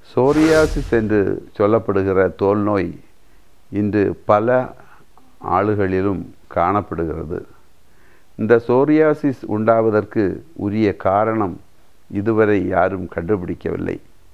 psoriasis என்று சொல்லப்படுகிற தோல் நோய் இன்று பல ஆளுகளிலும் காணப்படுகிறது இந்த சோரியாசிஸ் உண்டாவதற்கு உரிய காரணம் இதுவரை யாரும் கண்டுபிடிக்கவில்லை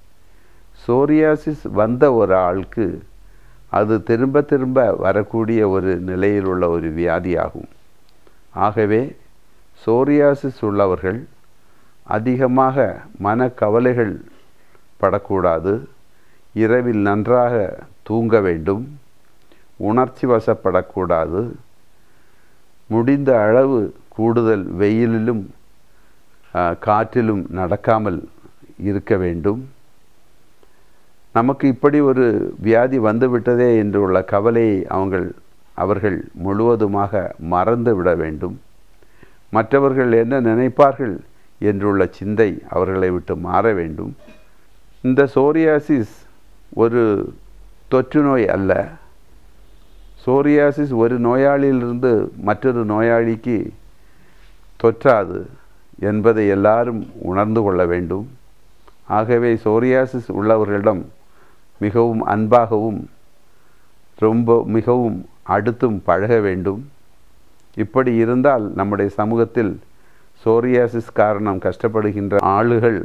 சோரியாசிஸ் வந்த ஒரு ஆளுக்கு அது திரும்ப திரும்ப வரக்கூடிய ஒரு நிலையில் உள்ள ஒரு வியாதியாகும் ஆகவே சோரியாசிஸ் உள்ளவர்கள் அதிகமாக மனக்கவலைகள் படக்கூடாது இரவில் நன்றாக தூங்க வேண்டும் உணர்ச்சி வசப்படக்கூடாது முடிந்த அளவு கூடுதல் வெயிலிலும் காற்றிலும் நடக்காமல் இருக்க வேண்டும் நமக்கு இப்படி ஒரு வியாதி வந்துவிட்டதே என்று உள்ள கவலையை அவங்கள் அவர்கள் முழுவதுமாக மறந்து விட வேண்டும் மற்றவர்கள் என்ன நினைப்பார்கள் என்றுள்ள சிந்தை அவர்களை விட்டு மாற வேண்டும் இந்த சோரியாசிஸ் ஒரு தொற்று நோய் அல்ல சோரியாசிஸ் ஒரு நோயாளியிலிருந்து மற்றொரு நோயாளிக்கு தொற்றாது என்பதை எல்லாரும் உணர்ந்து கொள்ள வேண்டும் ஆகவே சோரியாசிஸ் உள்ளவர்களிடம் மிகவும் அன்பாகவும் ரொம்ப மிகவும் அடுத்தும் பழக வேண்டும் இப்படி இருந்தால் நம்முடைய சமூகத்தில் சோரியாசிஸ் காரணம் கஷ்டப்படுகின்ற ஆளுகள்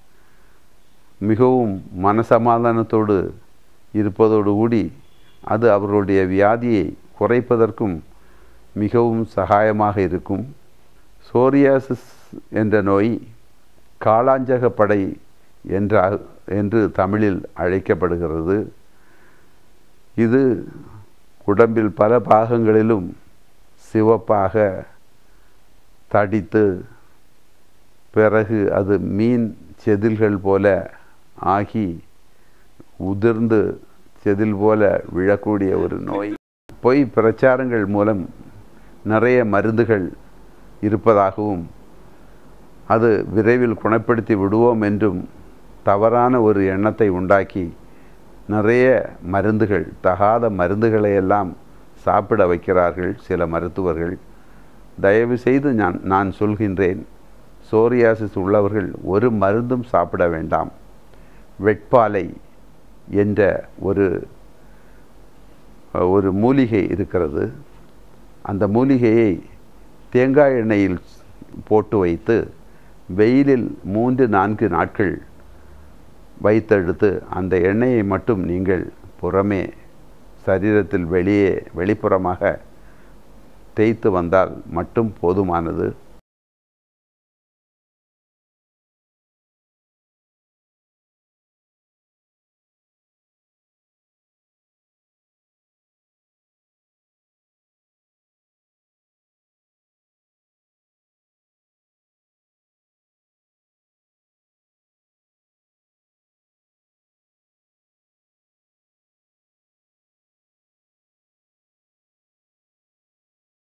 மிகவும் மனசமாதானத்தோடு இருப்பதோடு கூடி அது அவர்களுடைய வியாதியை குறைப்பதற்கும் மிகவும் சகாயமாக இருக்கும் சோரியாசிஸ் என்ற நோய் காளாஞ்சகப்படை என்ற என்று தமிழில் அழைக்கப்படுகிறது இது உடம்பில் பல பாகங்களிலும் சிவப்பாக தடித்து பிறகு அது மீன் செதில்கள் போல ஆகி உதிர்ந்து செதில் போல விழக்கூடிய ஒரு நோய் பொய் பிரச்சாரங்கள் மூலம் நிறைய மருந்துகள் இருப்பதாகவும் அது விரைவில் குணப்படுத்தி விடுவோம் என்றும் தவறான ஒரு எண்ணத்தை உண்டாக்கி நிறைய மருந்துகள் தகாத மருந்துகளை எல்லாம் சாப்பிட வைக்கிறார்கள் சில மருத்துவர்கள் தயவு செய்து நான் நான் சொல்கின்றேன் சோரியாசிஸ் உள்ளவர்கள் ஒரு மருந்தும் சாப்பிட வேண்டாம் வெட்பாலை என்ற ஒரு ஒரு மூலிகை இருக்கிறது அந்த மூலிகையை தேங்காய் எண்ணெயில் போட்டு வைத்து வெயிலில் மூன்று நான்கு நாட்கள் வைத்தெடுத்து அந்த எண்ணெயை மட்டும் நீங்கள் புறமே சரீரத்தில் வெளியே வெளிப்புறமாக தேய்த்து வந்தால் மட்டும் போதுமானது